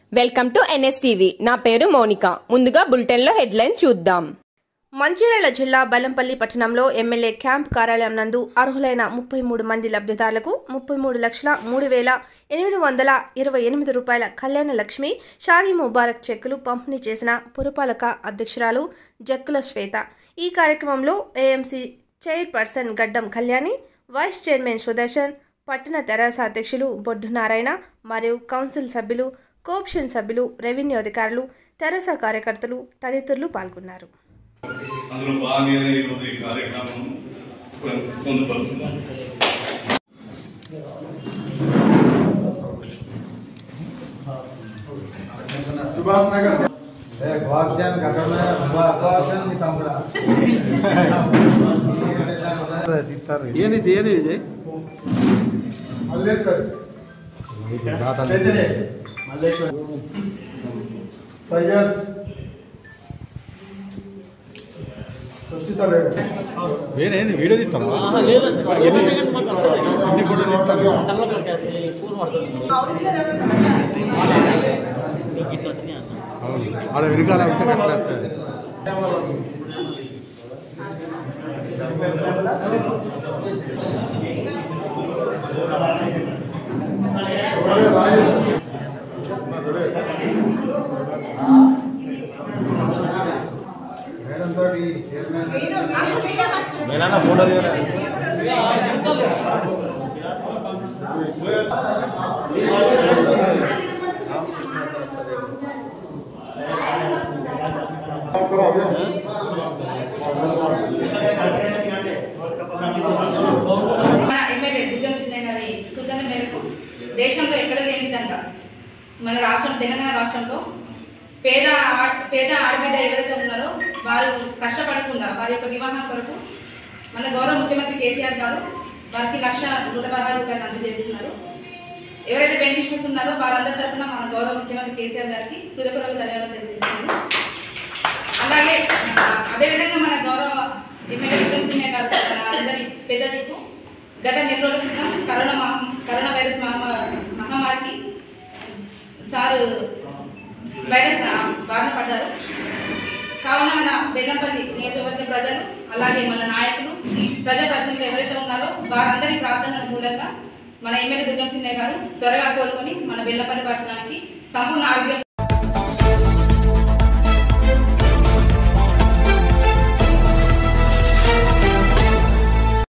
welcome to NSTV నా పేరు Monica ముందుగా బులెటిన్లో హెడ్లైన్ చూద్దాం మంచిర్యాల జిల్లా బెల్లంపల్లి పట్టణంలో ఎమ్మెల్యే క్యాంప్ కార్యాలయం నందు అర్హులైన ముప్పై మూడు మంది లబ్ధిదారులకు ముప్పై మూడు లక్షల మూడు వేల ఎనిమిది వందల ఇరవై ఎనిమిది రూపాయల కళ్యాణ లక్ష్మి షాదీ ముబారక్ చెక్కులు పంపిణీ చేసిన పురపాలక అధ్యక్షురాలు జక్కుల శ్వేత ఈ కార్యక్రమంలో ఏఎంసీ చైర్పర్సన్ గడ్డం కళ్యాణి వైస్ చైర్మన్ సుదర్శన్ పట్టణ తెరాస అధ్యక్షులు బొడ్డు నారాయణ మరియు కౌన్సిల్ సభ్యులు కోఆప్షన్ సభ్యులు రెవెన్యూ అధికారులు తెరాస కార్యకర్తలు తదితరులు పాల్గొన్నారు అందులో భాగంగానే ఈరోజు ఈ కార్యక్రమం పొందుపడుతున్నాం सुभाष नगर ए गुआबजान घर में गुआबजान की तमड़ा ಏನಿದೆ ಏನಿದೆ मल्लेश्वर कैसे मल्लेश्वर सैयद సుచిత ఏనేంది వీడియో తీస్తావా ఎన్ని ఎన్ని ఫోటో తీస్తాను అవును ఆడ వెనకాల ఉంటే కట్ట మేడం తోటి చైర్మన్ మేనా ఫోటో తీయరా మన ఎమ్మెల్యే దుర్గం సింధయ్య గారి సూచన మేరకు దేశంలో ఎక్కడ లేని విధంగా మన రాష్ట్రం తెలంగాణ రాష్ట్రంలో పేద ఆ- పేద ఆడబిడ్డ ఎవరైతే ఉన్నారో వారు కష్టపడకుండా వారి యొక్క వివాహం కొరకు మన గౌరవ ముఖ్యమంత్రి కేసీఆర్ గారు వారికి లక్ష నూట పదహారు రూపాయలు అందజేస్తున్నారు ఎవరైతే బెనిఫిషియర్స్ ఉన్నారో వారందరి తరఫున మన గౌరవ ముఖ్యమంత్రి కేసీఆర్ గారికి హృదయపూర్వక ధన్యవాదాలు తెలియజేస్తున్నాను అలాగే ఆ, అదేవిధంగా మన గౌరవ ఎమ్మెల్యే దుర్గం సింహయ్య గారు మన అందరి పెద్ద దిక్కు గత నెల రోజుల క్రితం కరోనా మహా కరోనా వైరస్ మహమ్మారి మహమ్మారికి సారు వైరస్ ఆ, బారిన పడ్డారు కావున మన బెల్లంపల్లి నియోజకవర్గ ప్రజలు అలాగే మన నాయకులు ప్రజాప్రతినిధులు ఎవరైతే ఉన్నారో వారందరి ప్రార్థనల మూలంగా మన ఎమ్మెల్యే దుర్గం చిన్నయ్య గారు త్వరగా కోలుకొని మన బెల్లంపల్లి పట్టణానికి సంపూర్ణ ఆరోగ్యం